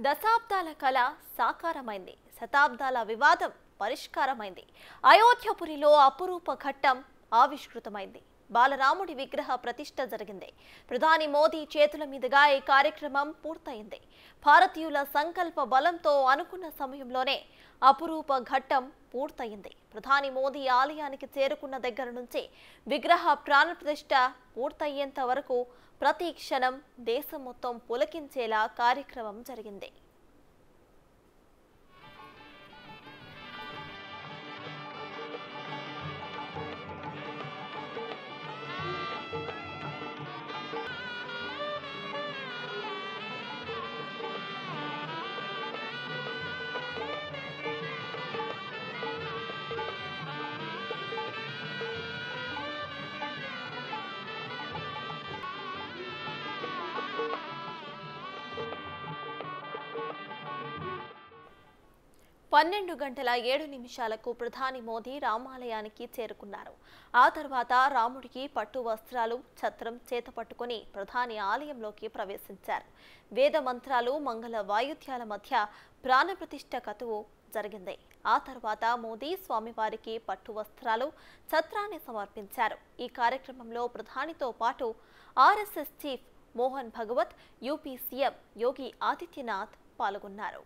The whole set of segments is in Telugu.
దశాబ్దాల కళ సాకారమైంది శతాబ్దాల వివాదం పరిష్కారమైంది అయోధ్యపురిలో అపురూప ఘట్టం ఆవిష్కృతమైంది బాలరాముడి విగ్రహ ప్రతిష్ట జరిగింది ప్రధాని మోదీ చేతుల మీదుగా ఈ కార్యక్రమం పూర్తయింది భారతీయుల సంకల్ప బలంతో అనుకున్న సమయంలోనే అపురూప ఘట్టం పూర్తయింది ప్రధాని మోదీ ఆలయానికి చేరుకున్న దగ్గర నుంచి విగ్రహ ప్రాణప్రతిష్ఠ పూర్తయ్యేంత వరకు ప్రతి క్షణం దేశం మొత్తం పులకించేలా కార్యక్రమం జరిగింది పన్నెండు గంటల ఏడు నిమిషాలకు ప్రధాని మోదీ రామాలయానికి చేరుకున్నారు ఆ తర్వాత రాముడికి పట్టు వస్త్రాలు ఛత్రం చేత పట్టుకుని ప్రధాని ఆలయంలోకి ప్రవేశించారు వేద మంత్రాలు మంగళ వాయుద్యాల మధ్య ప్రాణప్రతిష్ఠ కతువు జరిగింది ఆ తర్వాత మోదీ స్వామివారికి పట్టు వస్త్రాలు ఛత్రాన్ని సమర్పించారు ఈ కార్యక్రమంలో ప్రధానితో పాటు RSS chief Mohan Bhagwat UP CM Yogi Adityanath పాల్గొన్నారు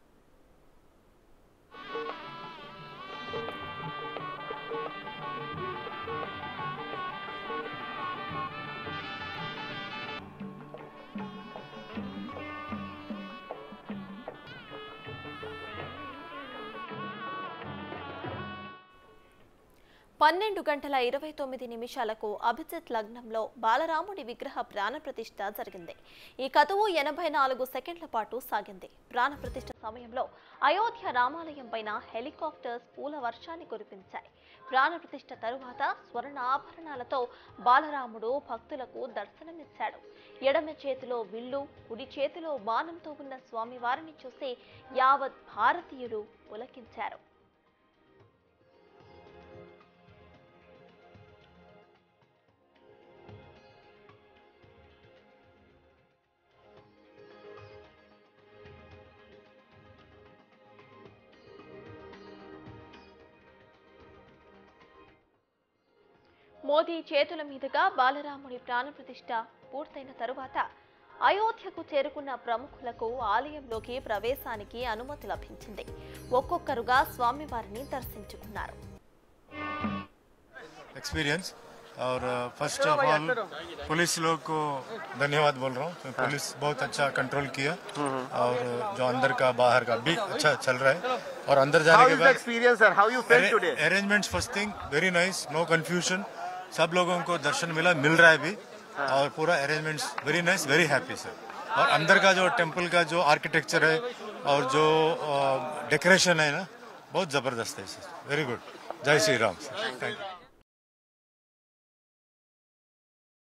పన్నెండు గంటల ఇరవై తొమ్మిది నిమిషాలకు అభిజిత్ లగ్నంలో బాలరాముడి విగ్రహ ప్రాణప్రతిష్ఠ జరిగింది ఈ కథవు ఎనభై నాలుగు సెకండ్ల పాటు సాగింది ప్రాణప్రతిష్ఠ సమయంలో అయోధ్య రామాలయం పైన హెలికాప్టర్స్ పూల వర్షాన్ని కురిపించాయి ప్రాణప్రతిష్ఠ తరువాత స్వర్ణ ఆభరణాలతో బాలరాముడు భక్తులకు దర్శనమిచ్చాడు ఎడమ చేతిలో విల్లు కుడి చేతిలో బాణంతో ఉన్న స్వామివారిని చూసి యావత్ భారతీయులు పులకించారు మోదీ చేతుల మీదుగా బాలరాముడి ప్రాణప్రతిష్ఠ పూర్తయిన తరువాత అయోధ్యకు చేరుకున్న ప్రముఖులకు ఆలయంలోకి ప్రవేశానికి అనుమతి లభించింది ఒక్కొక్కరుగా స్వామివారిని దర్శించుకున్నారు एक्सपीरियंस और फर्स्ट ऑफ ऑल पुलिस लोग को धन्यवाद बोल रहा हूँ पुलिस बहुत अच्छा कंट्रोल किया और जो अंदर का बाहर का भी अच्छा चल रहा है और अंदर How जाने is के the बाद experience, sir? How you felt today? Arrangements first thing very nice no confusion सब लोगों को दर्शन मिला मिल रहा है भी और पूरा arrangements very nice very happy sir और अंदर का जो टेम्पल का जो आर्किटेक्चर है और जो डेकोरेशन है ना बहुत जबरदस्त है सर वेरी गुड जय Shri Ram sir thank you